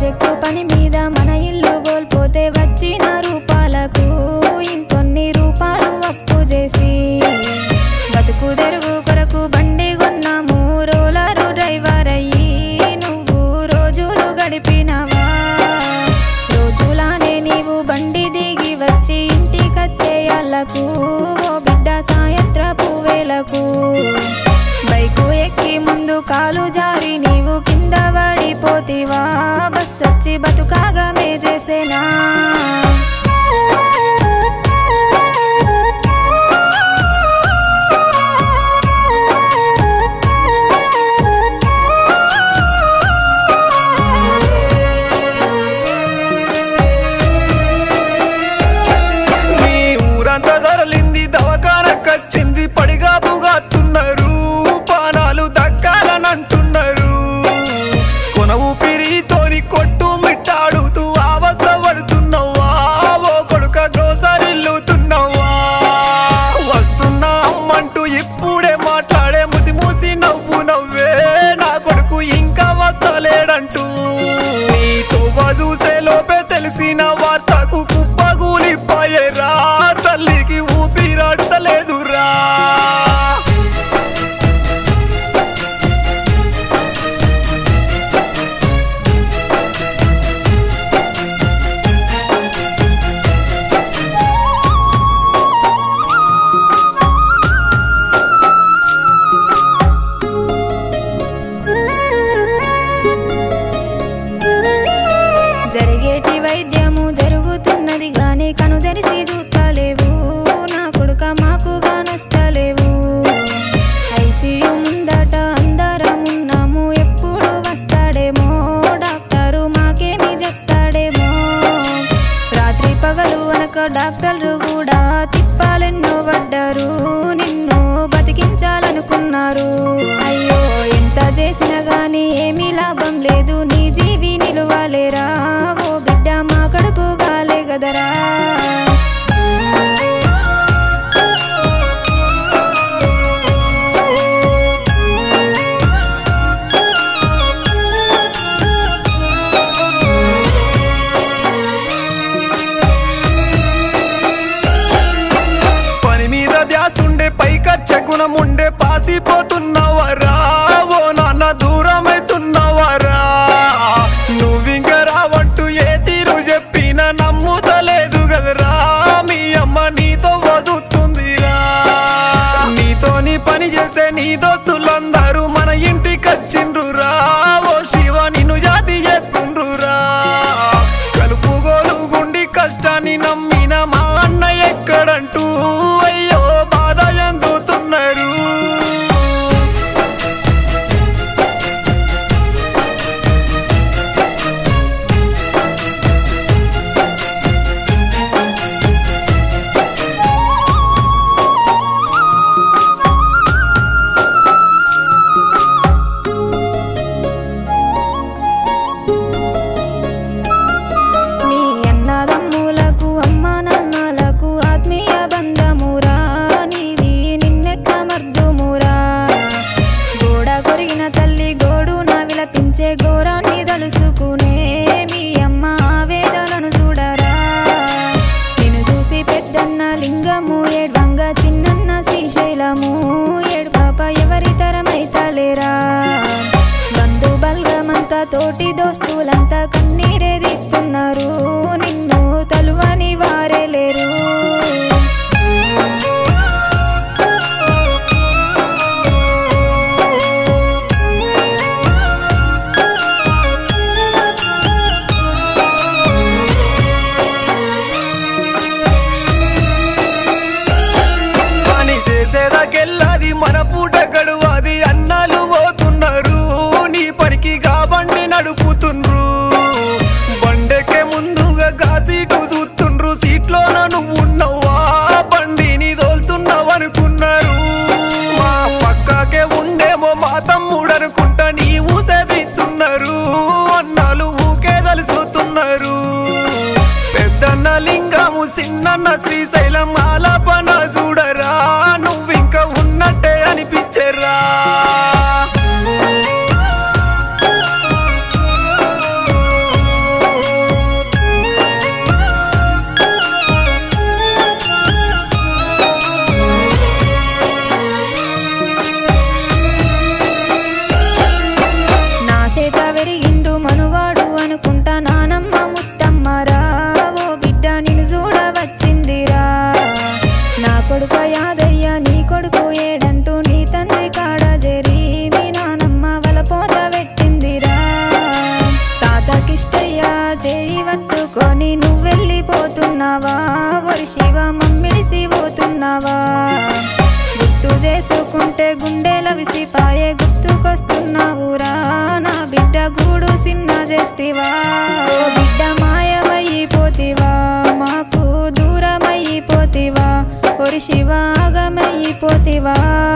project పని మీద మన ఇల్లు కోల్పోతే వచ్చిన రూపాలకు ఇంకొన్ని రూపాయలు అప్పు చేసి బతుకు తెరువు కొరకు బండి కొన్నాము రోలరు డ్రైవర్ అయ్యి నువ్వు రోజులు గడిపినవా రోజులానే నీవు బండి దిగి వచ్చి ఇంటికచ్చేయాలకు ఓ బిడ్డ సాయంత్రపు వేలకు బైకు ఎక్కి ముందు కాలు జారి నీవు కింద పడిపోతివా బస్ వచ్చి బతుకాగా మేజేసేనా మీ ఊరంతా ధరలింది దవకానకొచ్చింది పడిగా పుగాతున్నారు పానాలు దక్కాలనంటున్నారు కొన ఊపిరితోని కొట్టు మిట్టాడుతూ అవస్థ పడుతున్నావా ఓ కొడుక గ్రోసరిల్లుతున్నావా వస్తున్నా అమ్మంటూ ఇప్పుడే మాట్లాడే ముసి మూసి నవ్వు నవ్వే నా కొడుకు ఇంకా వస్తలేడంటూ నీతో చూసే లోపే తెలిసిన వార్తకు కుప్పగూలిపోయేరా తల్లికి ఊపిరాడతలేదురా జరిగేటి వైద్యము జరుగుతున్నది గాని కను తెరిసి చూస్తలేవు నా కొడుక మాకు గానొస్తలేవు ఐసీయు ముందట అందరం ఉన్నాము ఎప్పుడు వస్తాడేమో డాక్టరు మాకేమి చెప్తాడేమో రాత్రి పగలు అనక డాక్టర్లు కూడా తిప్పాలెన్నో పడ్డారు నిన్ను బతికించాలనుకున్నారు అయ్యో ఎంత చేసినా గాని ఏమీ లాభం లేదు నీ జీవి నిలువాలేరా ఓ బిడ్డ మా కడుపు గాలే గదరా పని మీద ధ్యాసుండే పైకచ్చే గుణముండే పాసిపోతున్నావరా ఓ నాన్న దూరమైతున్నావరా నువ్వింక రావంటూ ఏ తీరు చెప్పినా నమ్ముతలేదు కదరా మీ అమ్మ నీతో వదుతుందిరా నీతోని పని చేసే నీ దోస్తులందరూ మన ఇంటికొచ్చిండ్రురా ఓ శివ నిన్ను జాతి ఎత్తుండ్రురా కలుపుగోలు గుండి కష్టాన్ని నమ్మిన మా అన్న ఎక్కడంటూ అయ్యో బాధ ఎందుతున్నారు మీ అన్నదమ్ములకు అమ్మ నాన్నలకు ఆత్మీయ బంధమురా నీది నిన్నెక్క మర్దుమురా గోడ కొరిగిన తల్లి గోడు నా విలపించే ఘోరాన్ని తలుసుకునే మీ అమ్మ ఆవేదనను చూడరా నిన్ను చూసి పెద్దన్న లింగము ఏడ్వంగ చిన్నన్న శ్రీశైలము ఏడు పాప ఎవరి తరమైతలేరా బంధు బల్గమంతా తోటి దోస్తులంతా కన్నీరే దిస్తున్నారు నిన్ను తలువని వారే లేరు పని చేసేదాకెళ్ళాది మన పూట గడువాది అన్నాలు పోతున్నారు నీ పనికి కాబండి నడుపుతుండ్రు బండెక్కే ముందుగా గా సీటు చూస్తుండ్రు సీట్లోన నువ్వు ఉన్నవా బండిని దోల్తున్నావనుకున్నారు మా పక్కకే ఉండేమో మా తమ్ముడు అనుకుంటా నీవు చదివిస్తున్నారు అన్నాలు ఊకే తలుసుతున్నారు పెద్దన్న లింగము చిన్నన్న శ్రీశైలం ఆలాపన చూడరా నువ్వింక ఉన్నట్టే అనిపించరా శివ మమ్మిడిసి పోతున్నావా గుర్తు చేసుకుంటే గుండెల విసిపాయే గుర్తుకొస్తున్నావురా నా బిడ్డ గూడు సిన్న చేస్తివా ఓ బిడ్డ మాయమైపోతివా మాకు దూరమైపోతివా ఒరి శివ ఆగమైపోతివా